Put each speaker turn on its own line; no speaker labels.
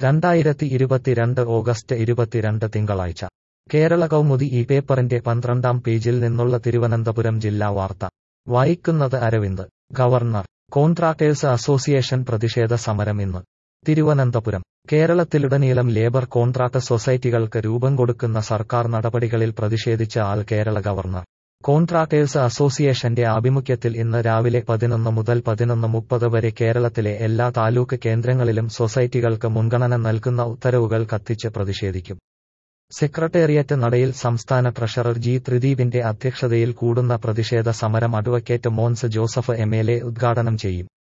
രണ്ടായിരത്തി ഇരുപത്തിരണ്ട് ഓഗസ്റ്റ് ഇരുപത്തിരണ്ട് തിങ്കളാഴ്ച കേരള കൗമുദി ഈ പേപ്പറിന്റെ പന്ത്രണ്ടാം പേജിൽ നിന്നുള്ള തിരുവനന്തപുരം ജില്ലാ വാർത്ത വായിക്കുന്നത് അരവിന്ദ് ഗവർണർ കോൺട്രാക്ടേഴ്സ് അസോസിയേഷൻ പ്രതിഷേധ സമരം ഇന്ന് തിരുവനന്തപുരം കേരളത്തിലുടനീളം ലേബർ കോൺട്രാക്ട് സൊസൈറ്റികൾക്ക് രൂപം കൊടുക്കുന്ന സർക്കാർ നടപടികളിൽ പ്രതിഷേധിച്ച ആൾ കേരള ഗവർണർ കോൺട്രാക്ടേഴ്സ് അസോസിയേഷന്റെ ആഭിമുഖ്യത്തിൽ ഇന്ന് രാവിലെ പതിനൊന്ന് മുതൽ പതിനൊന്ന് മുപ്പത് വരെ കേരളത്തിലെ എല്ലാ താലൂക്ക് കേന്ദ്രങ്ങളിലും സൊസൈറ്റികൾക്ക് മുൻഗണന നൽകുന്ന ഉത്തരവുകൾ കത്തിച്ച് പ്രതിഷേധിക്കും സെക്രട്ടേറിയറ്റ് നടയിൽ സംസ്ഥാന ട്രഷറർ ജി ത്രിദീപിന്റെ അധ്യക്ഷതയിൽ കൂടുന്ന പ്രതിഷേധ സമരം advocate Mons Joseph M L A ഉദ്ഘാടനം ചെയ്യും